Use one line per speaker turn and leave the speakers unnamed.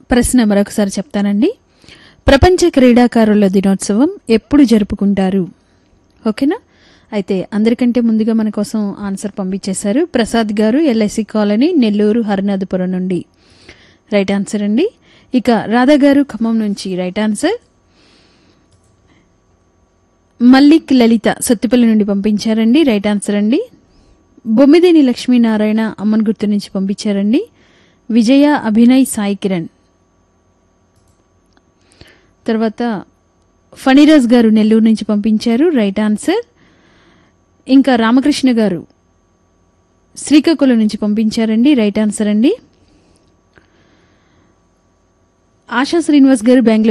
ప్రశ్న మరొకసారి చెప్తానండి ప్రపంచ క్రీడాకారుల దినోత్సవం ఎప్పుడు జరుపుకుంటారు ఓకేనా అయితే అందరికంటే ముందుగా మన కోసం ఆన్సర్ పంపించేశారు ప్రసాద్ గారు ఎల్ఐసి కాలనీ నెల్లూరు హరినాథపురం నుండి రైట్ ఆన్సర్ అండి ఇక రాధా గారు ఖమ్మం నుంచి రైట్ ఆన్సర్ మల్లిక్ లలిత సత్తిపల్లి నుండి పంపించారండి రైట్ ఆన్సర్ అండి బొమ్మిదేని లక్ష్మీనారాయణ అమ్మన్ గుర్తు నుంచి పంపించారండి విజయ అభినయ్ సాయి కిరణ్ తర్వాత ఫణిరాజ్ గారు నెల్లూరు నుంచి పంపించారు రైట్ ఆన్సర్ ఇంకా రామకృష్ణ గారు శ్రీకాకుళం నుంచి పంపించారండి రైట్ ఆన్సర్ అండి ఆశా శ్రీనివాస్ గారు బెంగళూరు